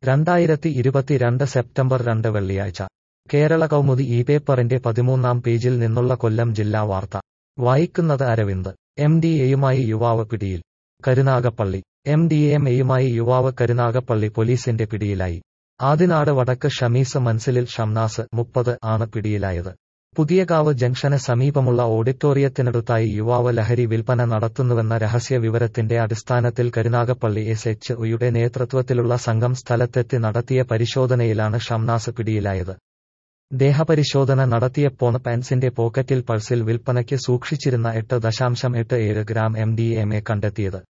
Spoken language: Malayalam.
രണ്ടായിരത്തി ഇരുപത്തിരണ്ട് സെപ്റ്റംബർ രണ്ട് വെള്ളിയാഴ്ച കേരള കൗമുദി ഈ പേപ്പറിന്റെ പതിമൂന്നാം പേജിൽ നിന്നുള്ള കൊല്ലം ജില്ലാ വാർത്ത വായിക്കുന്നത് അരവിന്ദ് എം ഡി എയുമായി യുവാവ് പിടിയിൽ കരുനാഗപ്പള്ളി എം ഡി എം എയുമായി യുവാവ് കരുനാഗപ്പള്ളി പോലീസിന്റെ പിടിയിലായി ആദിനാട് വടക്ക് ഷമീസ് മൻസിലിൽ ഷംനാസ് മുപ്പത് ആണ് പിടിയിലായത് പുതിയകാവ് ജംഗ്ഷന് സമീപമുള്ള ഓഡിറ്റോറിയത്തിനടുത്തായി യുവാവ് ലഹരി വിൽപ്പന നടത്തുന്നുവെന്ന രഹസ്യ വിവരത്തിന്റെ അടിസ്ഥാനത്തിൽ കരുനാഗപ്പള്ളി എസ് എച്ച് ഒയുടെ നേതൃത്വത്തിലുള്ള സംഘം സ്ഥലത്തെത്തി നടത്തിയ പരിശോധനയിലാണ് ഷംനാസ് പിടിയിലായത് ദേഹപരിശോധന നടത്തിയപ്പോൾ പാൻസിന്റെ പോക്കറ്റിൽ പൾസിൽ വിൽപ്പനയ്ക്ക് സൂക്ഷിച്ചിരുന്ന എട്ട് ദശാംശം എട്ട് ഏഴ് gram M D M A കണ്ടെത്തിയത്